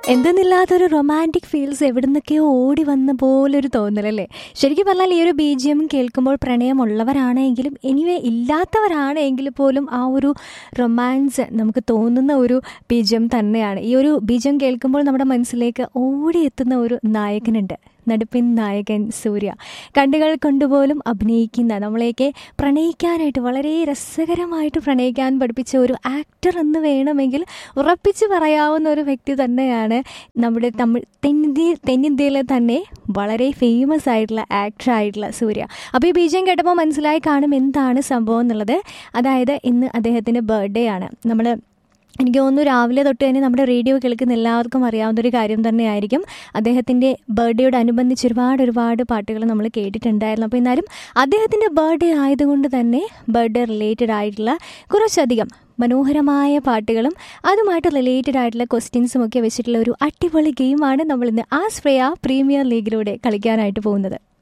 എന്തെന്നില്ലാത്തൊരു romantic feels എവിടെ നിന്നൊക്കെയോ ഓടി വന്ന പോലൊരു തോന്നലല്ലേ ശരിക്കും പറഞ്ഞാൽ ഈ ഒരു ബി ജി എം കേൾക്കുമ്പോൾ പ്രണയമുള്ളവരാണെങ്കിലും എനിവേ ഇല്ലാത്തവരാണെങ്കിൽ പോലും ആ ഒരു റൊമാൻസ് നമുക്ക് തോന്നുന്ന ഒരു ബി ജി എം തന്നെയാണ് ഈ ഒരു ബി ജി എം കേൾക്കുമ്പോൾ നമ്മുടെ മനസ്സിലേക്ക് ഓടിയെത്തുന്ന ഒരു നായകനുണ്ട് നടുപ്പിൻ നായകൻ സൂര്യ കണ്ടുകൾ കൊണ്ടുപോലും അഭിനയിക്കുന്ന നമ്മളെയൊക്കെ പ്രണയിക്കാനായിട്ട് വളരെ രസകരമായിട്ട് പ്രണയിക്കാൻ പഠിപ്പിച്ച ഒരു ആക്ടർ എന്ന് വേണമെങ്കിൽ ഉറപ്പിച്ച് പറയാവുന്ന ഒരു വ്യക്തി തന്നെയാണ് നമ്മുടെ തമിഴ് തെന്നിന്ത്യ തെന്നിന്ത്യയിലെ തന്നെ വളരെ ഫേമസ് ആയിട്ടുള്ള ആക്ടർ ആയിട്ടുള്ള സൂര്യ അപ്പോൾ ഈ ബീജം കേട്ടപ്പോൾ മനസ്സിലായി കാണും എന്താണ് സംഭവം എന്നുള്ളത് അതായത് ഇന്ന് അദ്ദേഹത്തിൻ്റെ ബർത്ത്ഡേ ആണ് നമ്മൾ എനിക്ക് തോന്നുന്നു രാവിലെ തൊട്ട് തന്നെ നമ്മുടെ റേഡിയോ കേൾക്കുന്ന എല്ലാവർക്കും അറിയാവുന്ന ഒരു കാര്യം തന്നെയായിരിക്കും അദ്ദേഹത്തിൻ്റെ ബർത്ത്ഡേയോടനുബന്ധിച്ച് ഒരുപാട് ഒരുപാട് പാട്ടുകൾ നമ്മൾ കേട്ടിട്ടുണ്ടായിരുന്നു അപ്പോൾ എന്നാലും അദ്ദേഹത്തിൻ്റെ ബർത്ത്ഡേ ആയതുകൊണ്ട് തന്നെ ബർത്ത്ഡേ റിലേറ്റഡ് ആയിട്ടുള്ള കുറച്ചധികം മനോഹരമായ പാട്ടുകളും അതുമായിട്ട് റിലേറ്റഡ് ആയിട്ടുള്ള ക്വസ്റ്റ്യൻസും ഒക്കെ വെച്ചിട്ടുള്ള ഒരു അടിപൊളി ഗെയിമാണ് നമ്മൾ ഇന്ന് ആ സ്പ്രേയ പ്രീമിയർ ലീഗിലൂടെ കളിക്കാനായിട്ട് പോകുന്നത്